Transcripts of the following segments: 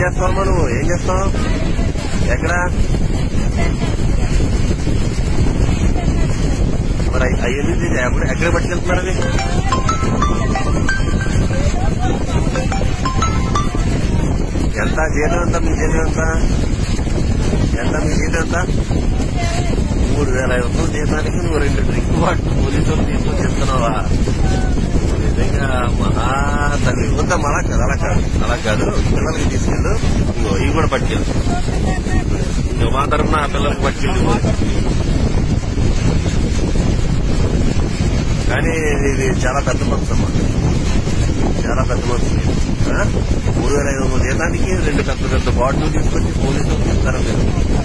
చేస్తావమ్మా నువ్వు ఏం చేస్తావు ఎక్కడ మరి అయ్యింది ఎప్పుడు ఎక్కడ పట్టుకెళ్తున్నారు అది ఎంత జీతం ఎంత మీ జీతం ఎంత ఎంత మీ జీతం ఎంత మూడు వేల ఐదు వందలు జీతానికి నువ్వు రెండు డ్రింక్ బాటిల్ పోలీసులు తీసుకొని చెప్తున్నావా నిజంగా మహా తల్లి ఉందా అలా కాదు అలా కాదు అలా కాదు పిల్లలకి తీసుకెళ్ళు ఇంకో ఇవి కూడా పట్టుకెళ్ళు ఇంకో మా తరఫున ఆ పిల్లలకి పట్టుకెళ్ళి కానీ ఇది చాలా పెద్ద మనసు అమ్మా చాలా పెద్ద మనసు ఇది. ఆ? మూడు వేల ఐదు వందల జీతానికి రెండు పెద్ద పెద్ద బాటిల్ తీసుకొచ్చి పోలీసులు చెప్తారా మీరు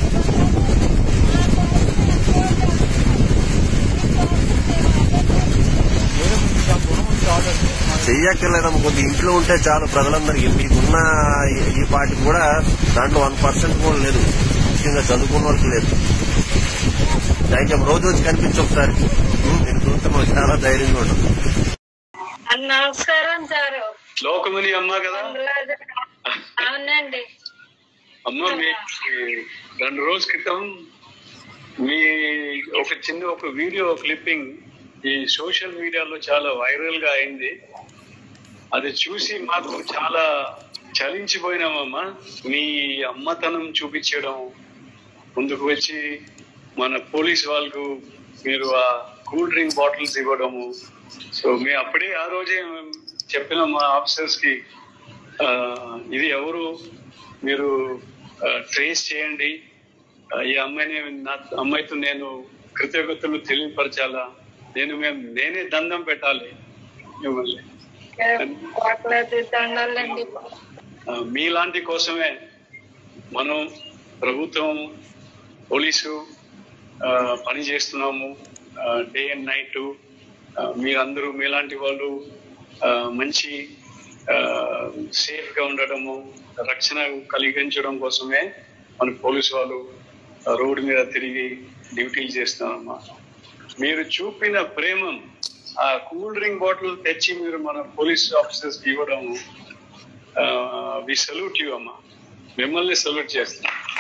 చెయ్యక్కర్లేదమ్మ కొద్ది ఇంట్లో ఉంటే చాలు ప్రజలందరికీ మీకున్న ఈ- ఈ పార్టీకి కూడా దాంట్లో వన్ పర్సెంట్ కూడా లేదు ముఖ్యంగా చదువుకున్న వాళ్ళకి లేదు థ్యాంక్ యూ రోజు వచ్చి కనిపించి ఒకసారి ఉం, నేను చూస్తే మాకు చాలా ధైర్యంగా ఉంటుంది నమస్కారం సారు లోకముని అమ్మ కదా అవునండి అమ్మ మీ రెండు రోజుల క్రితం మీ ఒక చిన్న ఒక వీడియో క్లిప్పింగ్ ఈ సోషల్ మీడియాలో చాలా వైరల్ గా అయింది అది చూసి మాకు చాలా చలించిపోయినామమ్మా మీ అమ్మతనం చూపించడం ముందుకు వచ్చి మన పోలీస్ వాళ్ళకు మీరు ఆ కూల్ డ్రింక్ బాటిల్స్ ఇవ్వడము సో మేము అప్పుడే ఆ రోజే మేము చెప్పిన మా ఆఫీసర్స్ కి ఆ, ఇది ఎవరు మీరు ట్రేస్ చేయండి ఆ, ఈ అమ్మాయిని నా అమ్మాయితో నేను కృతజ్ఞతలు తెలియపరచాలా నేను మేము నేనే దండం పెట్టాలి మిమ్మల్ని కోట్లది దండాలండి ఆ, మీలాంటి కోసమే మనం ప్రభుత్వం పోలీసు ఆ, పని చేస్తున్నాము డే అండ్ నైట్ మీరందరూ మీలాంటి వాళ్ళు ఆ, మంచి సేఫ్ గా ఉండడము రక్షణ కలిగించడం కోసమే మన పోలీసు వాళ్ళు ఆ, రోడ్డు మీద తిరిగి డ్యూటీలు చేస్తున్నారమ్మా మీరు చూపిన ప్రేమం ఆ కూల్ డ్రింక్ బాటిల్ తెచ్చి మీరు మన పోలీస్ ఆఫీసర్స్ కి ఇవ్వడం వి సల్యూట్ యూ అమ్మా మిమ్మల్ని సల్యూట్ చేస్తాం